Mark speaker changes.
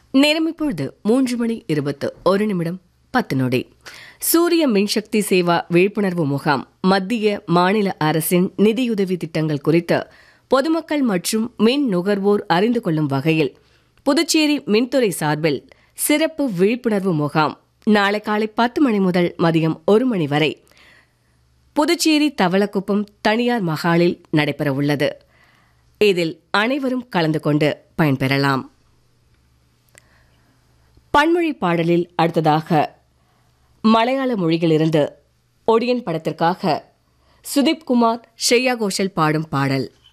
Speaker 1: நேரம் இப்பொழுது மூன்று மணி இருபத்து ஒரு நிமிடம் பத்து நொடி சூரிய மின்சக்தி சேவா விழிப்புணர்வு முகாம் மத்திய மாநில அரசின் நிதியுதவி திட்டங்கள் குறித்து பொதுமக்கள் மற்றும் மின் நுகர்வோர் அறிந்து கொள்ளும் வகையில் புதுச்சேரி மின்துறை சார்பில் சிறப்பு விழிப்புணர்வு முகாம் நாளை காலை பத்து மணி முதல் மதியம் ஒரு மணி வரை புதுச்சேரி தவளக்குப்பம் தனியார் மகாலில் நடைபெறவுள்ளது இதில் அனைவரும் கலந்து கொண்டு பயன்பெறலாம் பன்மொழி பாடலில் அடுத்ததாக மலையாள மொழியிலிருந்து ஒடியன் படத்திற்காக சுதீப் குமார் ஸ்ரேயா கோஷல் பாடும் பாடல்